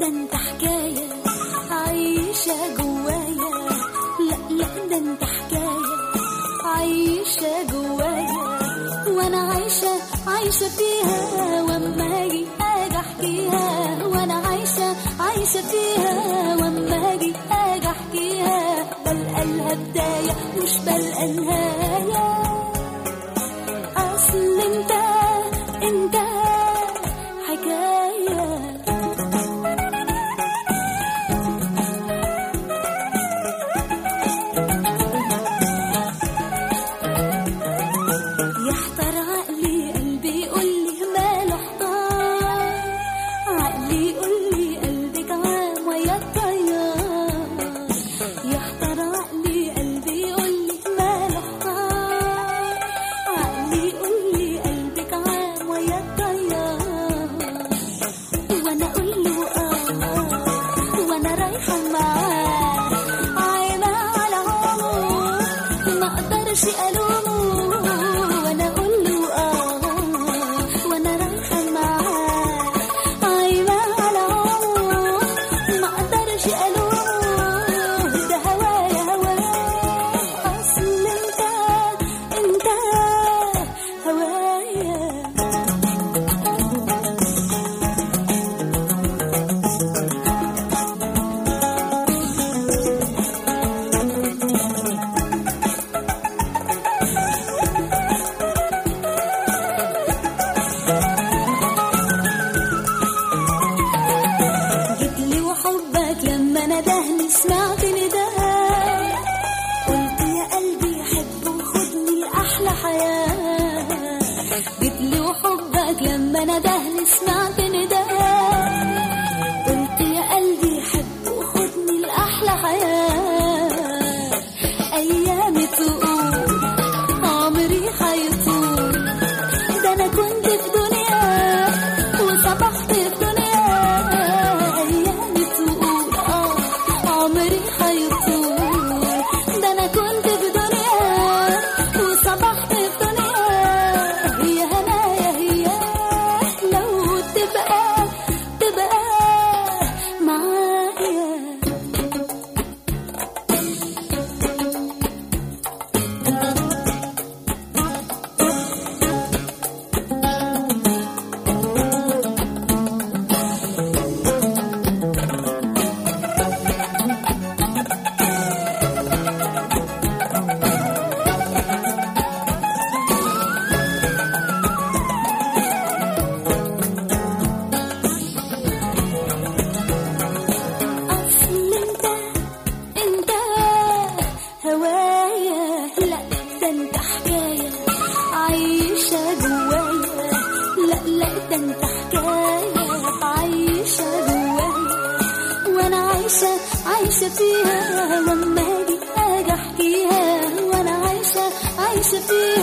ده انت حكاية عايشة جوايا لا لا ده انت حكاية عايشة جوايا وانا عايشة عايشة فيها واما اجي اجي احكيها وانا عايشة عايشة فيها واما اجي اجي احكيها بلقى لها بداية مش بلقى نهاية اصل انت انت حكايه يحتار عقلي قلبي يقول لي ماله احتار عقلي يقول لي قلبك عام ويا الطيار يحتار عقلي قلبي يقول لي ماله احتار عقلي يقول لي قلبك عام ويا الطيار وانا اقول له اه وانا رايحه معاه عايمه على عمره ما اقدرش الومه وانا اقول له اه وانا رايحه معاه عايمه على عمره ما اقدرش الومه ده هوايا هوايا اصل انت انت هوايا جيت لي وحبك لما ندهني سمعت نداء قلت يا قلبي حب وخدني لأحلى حياة جيت لي وحبك لما ندهني سمعت نداء قلت يا قلبي حب وخدني لأحلى حياة أيامي تقول عمري هيطول ده أنا كنت في دنيا وصبحت في دنيا أيامي تقول آه عمري هيطول ده أنا كنت في دنيا وصبحت في دنيا هي هنايا هي لو تبقى تبقى معايا أصل انت انت هوايا لا ده انت حكاية عايشة جوايا لا لا ده انت حكاية عايشة جوايا وانا عايشة عايشة فيها لما اجي اجي احكيها وانا عايشة عايشة فيها